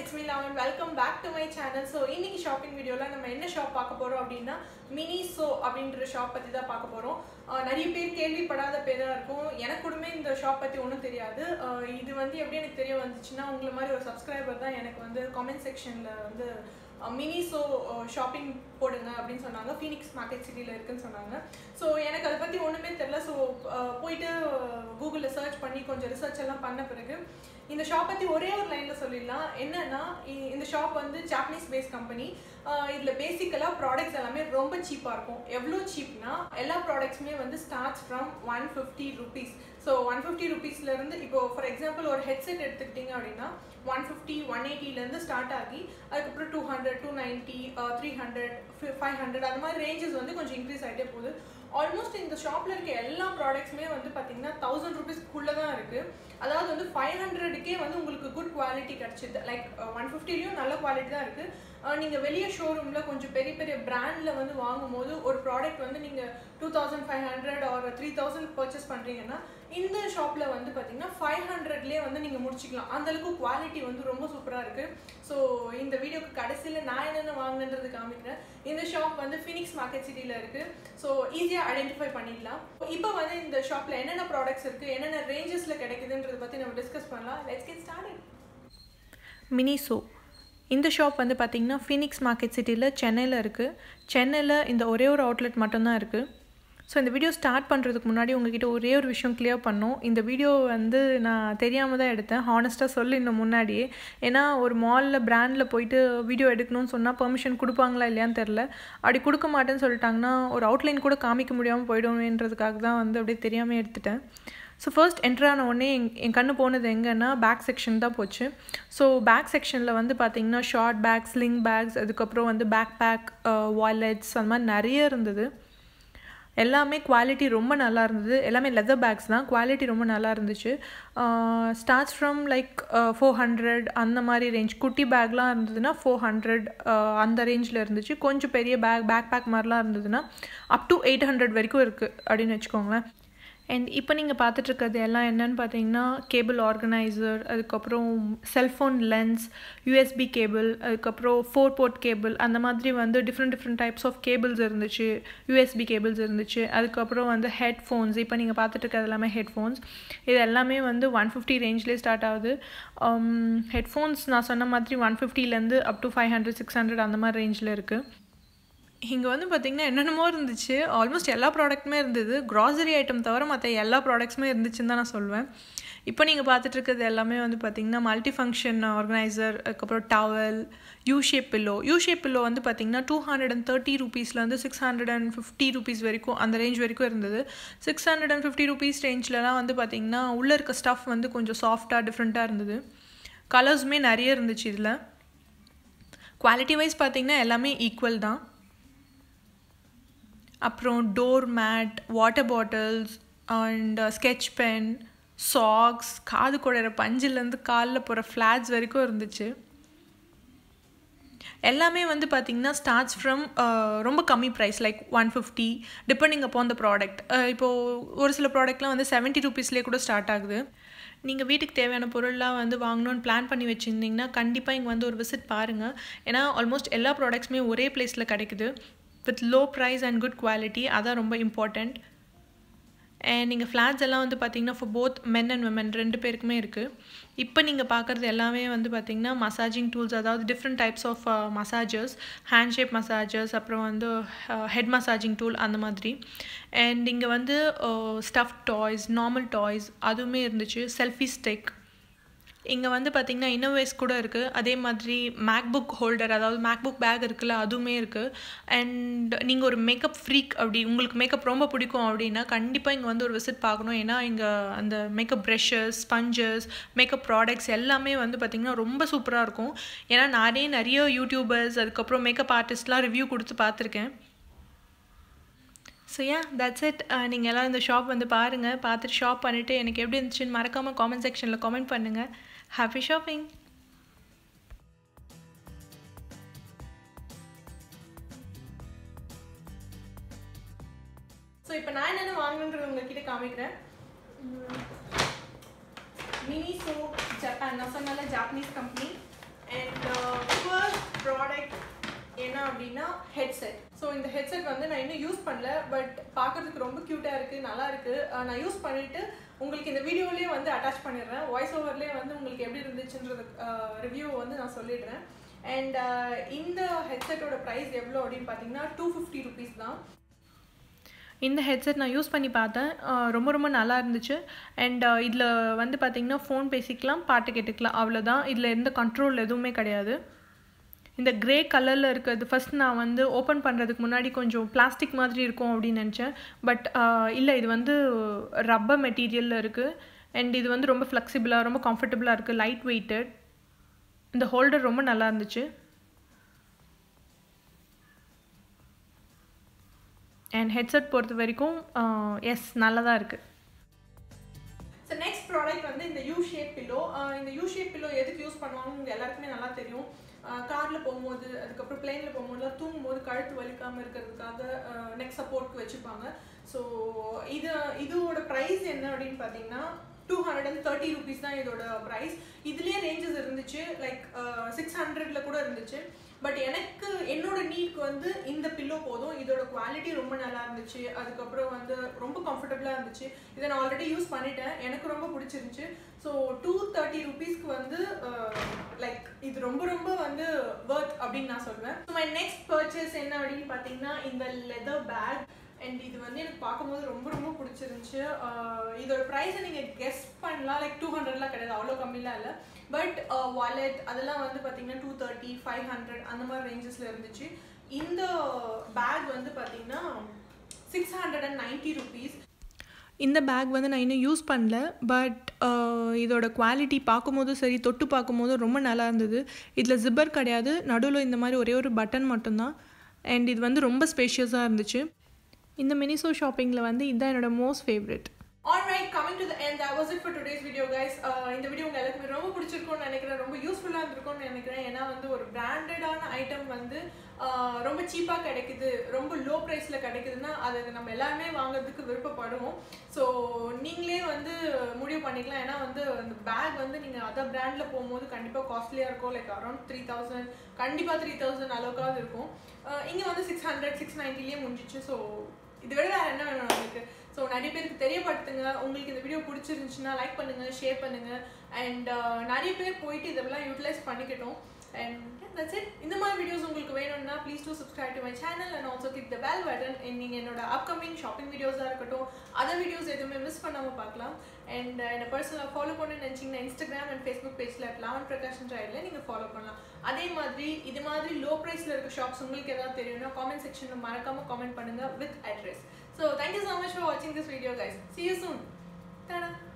it's me Lavan welcome back to my channel so இன்னைக்கு shopping வீடியோவில் நம்ம என்ன ஷாப் பார்க்க போகிறோம் அப்படின்னா மினி சோ அப்படின்ற ஷாப் பற்றி தான் பார்க்க போகிறோம் நிறைய பேர் கேள்விப்படாத பேராக இருக்கும் எனக்கு கூடமே இந்த ஷாப் பற்றி ஒன்றும் தெரியாது அஹ் இது வந்து எப்படி எனக்கு தெரிய வந்துச்சுன்னா உங்களை மாதிரி ஒரு சப்ஸ்கிரைபர் தான் எனக்கு வந்து காமெண்ட் செக்ஷனில் வந்து மினி ஸோ ஷாப்பிங் போடுங்க அப்படின்னு சொன்னாங்க ஃபீனிக்ஸ் மார்க்கெட் சிட்டியில் இருக்குன்னு சொன்னாங்க ஸோ எனக்கு அதை பற்றி ஒன்றுமே தெரில ஸோ போயிட்டு கூகுளில் சர்ச் பண்ணி கொஞ்சம் ரிசர்ச் எல்லாம் பண்ண பிறகு இந்த ஷாப் பற்றி ஒரே ஒரு லைனில் சொல்லிடலாம் என்னன்னா இ- இந்த ஷாப் வந்து ஜாப்பனீஸ் பேஸ் கம்பெனி இதில் பேசிக்கலாக ப்ராடக்ட்ஸ் எல்லாமே ரொம்ப சீப்பாக இருக்கும் எவ்வளோ சீப்னா எல்லா ப்ராடக்ட்ஸுமே வந்து starts from one fifty rupees so one fifty ருபீஸ்லேருந்து இப்போ ஃபார் எக்ஸாம்பிள் ஒரு ஹெட்செட் எடுத்துக்கிட்டிங்க அப்படின்னா ஒன் ஃபிஃப்டி ஒன் எயிட்டிலேருந்து ஸ்டார்ட் ஆகி அதுக்கப்புறம் two hundred two ninety three hundred five hundred அந்த மாதிரி ரேஞ்சஸ் வந்து கொஞ்சம் இன்க்ரீஸ் ஆகிட்டே போகுது ஆல்மோஸ்ட் இந்த ஷாப்பில் இருக்க எல்லா ப்ராடக்ட்ஸுமே வந்து பார்த்தீங்கன்னா தௌசண்ட் ருபீஸ்க்குள்ளே தான் இருக்குது அதாவது வந்து ஃபைவ் ஹண்ட்ரடுக்கே வந்து உங்களுக்கு குட் குவாலிட்டி கிடச்சிது லைக் ஒன் ஃபிஃப்டிலையும் நல்ல குவாலிட்டி தான் இருக்குது நீங்கள் வெளியே ஷோரூமில் கொஞ்சம் பெரிய பெரிய பிராண்டில் வந்து வாங்கும்போது ஒரு ப்ராடக்ட் வந்து நீங்கள் டூ தௌசண்ட் ஃபைவ் ஹண்ட்ரட் ஒரு த்ரீ தௌசண்ட் பர்ச்சேஸ் பண்ணுறீங்கன்னா இந்த ஷாப்பில் வந்து பார்த்தீங்கன்னா ஃபைவ் ஹண்ட்ரட்லேயே வந்து நீங்கள் முடிச்சிக்கலாம் அந்தளவுக்கு குவாலிட்டி வந்து ரொம்ப சூப்பராக இருக்குது ஸோ இந்த வீடியோக்கு கடைசியில் நான் என்னென்ன வாங்கினது காமிக்கிறேன் இந்த ஷாப் வந்து ஃபினிக்ஸ் மார்க்கெட் சிட்டியில் இருக்குது ஸோ ஈஸியாக ஐடென்டிஃபை பண்ணிடலாம் இப்போ வந்து இந்த ஷாப்பில் என்னென்ன ப்ராடக்ட்ஸ் இருக்குது என்னென்ன ரேஞ்சஸில் கிடைக்குதுன்றதை பற்றி நம்ம டிஸ்கஸ் பண்ணலாம் லெட்ஸ் கெட் ஸ்டார்டட் மினிசோ இந்த ஷாப் வந்து பார்த்திங்கன்னா ஃபீனிக்ஸ் மார்க்கெட் சிட்டியில் சென்னையில் இருக்குது சென்னையில் இந்த ஒரே ஒரு அவுட்லெட் மட்டும்தான் இருக்குது ஸோ இந்த வீடியோ ஸ்டார்ட் பண்ணுறதுக்கு முன்னாடி உங்ககிட்ட ஒரே ஒரு விஷயம் கிளியர் பண்ணோம் இந்த வீடியோ வந்து நான் தெரியாமல் தான் எடுத்தேன் ஹானஸ்ட்டாக சொல்லிடணும் முன்னாடியே ஏன்னா ஒரு மாலில் பிராண்டில் போயிட்டு வீடியோ எடுக்கணும்னு சொன்னால் பெர்மிஷன் கொடுப்பாங்களா இல்லையான்னு தெரில அப்படி கொடுக்க மாட்டேன்னு சொல்லிட்டாங்கன்னா ஒரு அவுட்லைன் கூட காமிக்க முடியாமல் போயிடுவேன்றதுக்காக தான் வந்து அப்படியே தெரியாமல் எடுத்துட்டேன் ஸோ ஃபர்ஸ்ட் என்ட்ரு ஆன உடனே என் என் கண்ணு போனது எங்கன்னா பேக் செக்ஷன் தான் போச்சு ஸோ பேக் செக்ஷனில் வந்து பார்த்தீங்கன்னா ஷார்ட் பேக் ஸ்லிங் பேக்ஸ் அதுக்கப்புறம் வந்து பேக் பேக் வாலெட்ஸ் அந்த மாதிரி நிறைய இருந்தது எல்லாமே குவாலிட்டி ரொம்ப நல்லா இருந்தது எல்லாமே லெதர் பேக்ஸ் தான் குவாலிட்டி ரொம்ப நல்லா இருந்துச்சு starts from like four hundred அந்த மாதிரி ரேஞ்ச் குட்டி பேக்லாம் இருந்ததுன்னா ஃபோர் ஹண்ட்ரட் அந்த ரேஞ்சில் இருந்துச்சு கொஞ்சம் பெரிய பேக் பேக் பேக் மாதிரிலாம் இருந்ததுன்னா அப் டு எயிட் ஹண்ட்ரட் வரைக்கும் இருக்குது அப்படின்னு வச்சுக்கோங்களேன் அண்ட் இப்போ நீங்கள் பார்த்துட்ருக்கிறது எல்லாம் என்னன்னு பார்த்தீங்கன்னா கேபிள் ஆர்கனைசர் அதுக்கப்புறம் செல்ஃபோன் லென்ஸ் யூஎஸ்பி கேபிள் அதுக்கப்புறம் ஃபோர் போர்ட் கேபிள் அந்த மாதிரி வந்து different different types of cables இருந்துச்சு யூஎஸ்பி கேபிள்ஸ் இருந்துச்சு அதுக்கப்புறம் வந்து ஹெட்ஃபோன்ஸ் இப்போ நீங்கள் பார்த்துட்ருக்கிறது எல்லாமே ஹெட்ஃபோன்ஸ் இது எல்லாமே வந்து ஒன் ஃபிஃப்டி ரேஞ்ச்லேயே ஸ்டார்ட் ஆகுது ஹெட்ஃபோன்ஸ் நான் சொன்ன மாதிரி ஒன் ஃபிஃப்டிலேருந்து up to five hundred six hundred அந்த மாதிரி ரேஞ்சில் இருக்குது இங்கே வந்து பார்த்திங்கன்னா என்னென்னமோ இருந்துச்சு ஆல்மோஸ்ட் எல்லா ப்ராடக்ட்டுமே இருந்தது க்ராசரி ஐட்டம் தவிர மற்ற எல்லா ப்ராடக்ட்ஸுமே இருந்துச்சுன்னு தான் நான் சொல்வேன் இப்போ நீங்கள் பார்த்துட்டு இருக்கிறது எல்லாமே வந்து பார்த்திங்கன்னா மல்டி ஃபங்க்ஷன் ஆர்கனைசர் அதுக்கப்புறம் towel U shape pillow U shape pillow வந்து பார்த்திங்கன்னா டூ ஹண்ட்ரட் அண்ட் தேர்ட்டி ருபீஸ்லேருந்து six hundred and fifty rupees வரைக்கும் அந்த ரேஞ்ச் வரைக்கும் இருந்தது six hundred and fifty rupees ரேஞ்சிலலாம் வந்து பார்த்திங்கன்னா உள்ளே இருக்க ஸ்டஃப் வந்து கொஞ்சம் சாஃப்டாக டிஃப்ரெண்ட்டாக இருந்தது கலர்ஸுமே நிறைய இருந்துச்சு இதில் குவாலிட்டி வைஸ் பார்த்திங்கன்னா எல்லாமே ஈக்குவல் தான் அப்புறம் door mat water bottles and sketch pen socks காது குடையிற பஞ்சிலேருந்து காலில் போகிற ஃப்ளாட்ஸ் வரைக்கும் இருந்துச்சு எல்லாமே வந்து பார்த்திங்கன்னா ஸ்டார்ட்ஸ் ஃப்ரம் ரொம்ப கம்மி price like one fifty depending upon the product இப்போது ஒரு சில ப்ராடக்ட்லாம் வந்து செவன்ட்டி ருபீஸ்லேயே கூட ஸ்டார்ட் ஆகுது நீங்கள் வீட்டுக்கு தேவையான பொருள்லாம் வந்து வாங்கணும்னு பிளான் பண்ணி வச்சுருந்தீங்கன்னா கண்டிப்பாக இங்கே வந்து ஒரு விசிட் பாருங்கள் ஏன்னா ஆல்மோஸ்ட் எல்லா ப்ராடக்ட்ஸுமே ஒரே பிளேஸில் கிடைக்குது with low price and good quality அதான் ரொம்ப இம்பார்ட்டண்ட் அண்ட் நீங்கள் ஃப்ளாட்ஸ் எல்லாம் வந்து பார்த்தீங்கன்னா for both men and women ரெண்டு பேருக்குமே இருக்குது இப்போ நீங்கள் பார்க்குறது எல்லாமே வந்து பார்த்தீங்கன்னா மசாஜிங் டூல்ஸ் அதாவது different types of massagers hand shape massagers அப்புறம் வந்து ஹெட் மசாஜிங் டூல் அந்த மாதிரி அண்ட் இங்கே வந்து ஸ்டஃப் டாய்ஸ் நார்மல் டாய்ஸ் அதுவுமே இருந்துச்சு செல்ஃபி ஸ்டிக் இங்கே வந்து பார்த்திங்கன்னா இன்னோவேஸ் கூட இருக்குது அதே மாதிரி மேக்புக் ஹோல்டர் அதாவது மேக்புக் பேக் இருக்குல்ல அதுவுமே இருக்குது அண்ட் நீங்கள் ஒரு மேக்கப் ஃப்ரீக் அப்படி உங்களுக்கு மேக்கப் ரொம்ப பிடிக்கும் அப்படின்னா கண்டிப்பாக இங்கே வந்து ஒரு விசிட் பார்க்கணும் ஏன்னா இங்கே அந்த makeup brushes sponges makeup products எல்லாமே வந்து பார்த்திங்கன்னா ரொம்ப சூப்பராக இருக்கும் ஏன்னா நானே நிறைய யூடியூபர்ஸ் அதுக்கப்புறம் மேக்கப் ஆர்டிஸ்ட்லாம் ரிவ்யூ கொடுத்து பார்த்துருக்கேன் ஸோ யா தட்ஸ் இட் நீங்கள் எல்லாம் இந்த ஷாப் வந்து பாருங்கள் பார்த்துட்டு ஷாப் பண்ணிவிட்டு எனக்கு எப்படி இருந்துச்சுன்னு மறக்காமல் காமெண்ட் செக்ஷனில் காமெண்ட் பண்ணுங்கள் ஹாப்பி ஷாப்பிங் ஸோ இப்போ நான் என்னென்ன வாங்கணுன்றது உங்ககிட்ட காமிக்கிறேன் மினி சோ ஜப்பான் நான் சொன்னால ஜாப்பனீஸ் கம்பெனி அண்ட் ஸோ இந்த ஹெட்செட் வந்து நான் இன்னும் யூஸ் பண்ணல பட் பார்க்கறதுக்கு ரொம்ப க்யூட்டாக இருக்குது நல்லா இருக்குது நான் யூஸ் பண்ணிவிட்டு உங்களுக்கு இந்த வீடியோலேயே வந்து அட்டாச் பண்ணிடுறேன் வாய்ஸ் ஓவர்லேயே வந்து உங்களுக்கு எப்படி இருந்துச்சுன்றது ரிவ்யூ வந்து நான் சொல்லிடுறேன் அண்ட் இந்த ஹெட்செட்டோட ப்ரைஸ் எவ்வளோ அப்படின்னு பார்த்தீங்கன்னா டூ ஃபிஃப்டி ருபீஸ் தான் இந்த ஹெட்செட் நான் யூஸ் பண்ணி பார்த்தேன் ரொம்ப ரொம்ப நல்லா இருந்துச்சு அண்ட் இதில் வந்து பார்த்திங்கன்னா ஃபோன் பேசிக்கலாம் பாட்டு கேட்டுக்கலாம் அவ்வளோதான் இதில் எந்த கண்ட்ரோல் எதுவுமே கிடையாது இந்த க்ரே கலரில் இருக்கிறது ஃபஸ்ட் நான் வந்து ஓப்பன் பண்ணுறதுக்கு முன்னாடி கொஞ்சம் பிளாஸ்டிக் மாதிரி இருக்கும் அப்படின்னு நினச்சேன் பட் இல்லை இது வந்து ரப்பர் மெட்டீரியலில் இருக்குது அண்ட் இது வந்து ரொம்ப ஃப்ளெக்சிபிளாக ரொம்ப கம்ஃபர்டபுளாக இருக்குது லைட் வெயிட்டட் இந்த ஹோல்டர் ரொம்ப நல்லா இருந்துச்சு அண்ட் ஹெட்செட் பொறுத்த வரைக்கும் எஸ் நல்லதாக இருக்குது ஸோ நெக்ஸ்ட் ப்ராடக்ட் வந்து இந்த யூ ஷேப் பில்லோ இந்த யூ ஷேப் பில்லோ எதுக்கு யூஸ் பண்ணுவாங்கன்னு உங்கள் எல்லாருக்குமே நல்லா தெரியும் காரில் போகும்போது அதுக்கப்புறம் பிளேனில் போகும்போதுலாம் தூங்கும்போது கழுத்து வலிக்காமல் இருக்கிறதுக்காக நெக் சப்போர்ட்க்கு வச்சுப்பாங்க ஸோ இது இதோட ப்ரைஸ் என்ன அப்படின்னு பார்த்தீங்கன்னா two hundred and thirty rupees தான் இதோட ப்ரைஸ் இதுலேயே ரேஞ்சஸ் இருந்துச்சு லைக் சிக்ஸ் ஹண்ட்ரட்ல கூட இருந்துச்சு பட் எனக்கு என்னோட நீட்க்கு வந்து இந்த பில்லோ போதும் இதோட குவாலிட்டி ரொம்ப நல்லா இருந்துச்சு அதுக்கப்புறம் வந்து ரொம்ப கம்ஃபர்டபுளாக இருந்துச்சு இதை நான் ஆல்ரெடி யூஸ் பண்ணிட்டேன் எனக்கு ரொம்ப பிடிச்சிருந்துச்சு ஸோ டூ தேர்ட்டி ருபீஸ்க்கு வந்து லைக் இது ரொம்ப ரொம்ப வந்து ஒர்த் அப்படின்னு நான் சொல்வேன் ஸோ மை நெக்ஸ்ட் பர்ச்சேஸ் என்ன அப்படின்னு பார்த்தீங்கன்னா இந்த லெதர் பேக் அண்ட் இது வந்து எனக்கு பார்க்கும்போது ரொம்ப ரொம்ப பிடிச்சிருந்துச்சு இதோட ப்ரைஸை நீங்கள் கெஸ் பண்ணலாம் லைக் டூ ஹண்ட்ரட்லாம் கிடையாது அவ்வளோ கம்மிலாம் இல்லை பட் வாலெட் அதெல்லாம் வந்து பார்த்தீங்கன்னா டூ தேர்ட்டி ஃபைவ் ஹண்ட்ரட் அந்த மாதிரி ரேஞ்சஸில் இருந்துச்சு இந்த பேக் வந்து பார்த்தீங்கன்னா six hundred and ninety rupees இந்த பேக் வந்து நான் இன்னும் யூஸ் பண்ணல பட் இதோட குவாலிட்டி பார்க்கும்போதும் சரி தொட்டு பார்க்கும்போதும் ரொம்ப நல்லா இருந்தது இதில் ஜிப்பர் கிடையாது நடுவில் இந்த மாதிரி ஒரே ஒரு பட்டன் மட்டும்தான் அண்ட் இது வந்து ரொம்ப ஸ்பேஷியஸாக இருந்துச்சு இந்த மினிசோ ஷாப்பிங்கில் வந்து இதுதான் என்னோட most favourite alright coming to the end that was it for today's video guys இந்த வீடியோ உங்க எல்லாருக்குமே ரொம்ப பிடிச்சிருக்கும்னு நினைக்கிறேன் ரொம்ப யூஸ்ஃபுல்லாக இருந்திருக்கும்னு நினைக்கிறேன் ஏன்னா வந்து ஒரு பிராண்டடான ஐட்டம் வந்து ரொம்ப சீப்பாக கிடைக்குது ரொம்ப லோ ப்ரைஸில் கிடைக்குதுன்னா அது நம்ம எல்லாருமே வாங்குறதுக்கு விருப்பப்படுவோம் ஸோ நீங்களே வந்து முடிவு பண்ணிக்கலாம் ஏன்னா வந்து அந்த பேக் வந்து நீங்கள் அதர் பிராண்டில் போகும்போது கண்டிப்பாக காஸ்ட்லியாக இருக்கும் லைக் அரௌண்ட் த்ரீ தௌசண்ட் கண்டிப்பாக த்ரீ தௌசண்ட் அளவுக்காவது இருக்கும் இங்கே வந்து சிக்ஸ் ஹண்ட்ரட் சிக்ஸ் நைன்ட்டிலேயே முடிஞ்சிச்சு ஸோ இதை விட வேறு என்ன வேணும் நம்மளுக்கு ஸோ நிறைய பேருக்கு தெரியப்படுத்துங்க உங்களுக்கு இந்த வீடியோ பிடிச்சிருந்துச்சுன்னா லைக் பண்ணுங்கள் ஷேர் பண்ணுங்கள் அண்ட் நிறைய பேர் போயிட்டு இதெல்லாம் யூட்டிலைஸ் பண்ணிக்கிட்டோம் அண்ட் தட்ஸ் இட் இந்த மாதிரி வீடியோஸ் உங்களுக்கு வேணும்னா please do subscribe to my channel and also click the bell button நீங்கள் என்னோட அப்கமிங் ஷாப்பிங் வீடியோஸாக இருக்கட்டும் அதர் வீடியோஸ் எதுவுமே மிஸ் பண்ணாமல் பார்க்கலாம் அண்ட் என்னை பர்சனலாக ஃபாலோ பண்ண நினச்சிங்கன்னா இன்ஸ்டாகிராம் அண்ட் ஃபேஸ்புக் பேஜில் லாவன் பிரகாஷ் ட்ரையில் நீங்கள் ஃபாலோ பண்ணலாம் அதே மாதிரி இது மாதிரி லோ ப்ரைஸில் இருக்க ஷாப்ஸ் உங்களுக்கு ஏதாவது தெரியும்னா காமெண்ட் செக்ஷனில் மறக்காமல் காமெண்ட் பண்ணுங்கள் with address so thank you so much for வாட்சிங் this video guys see you soon Tada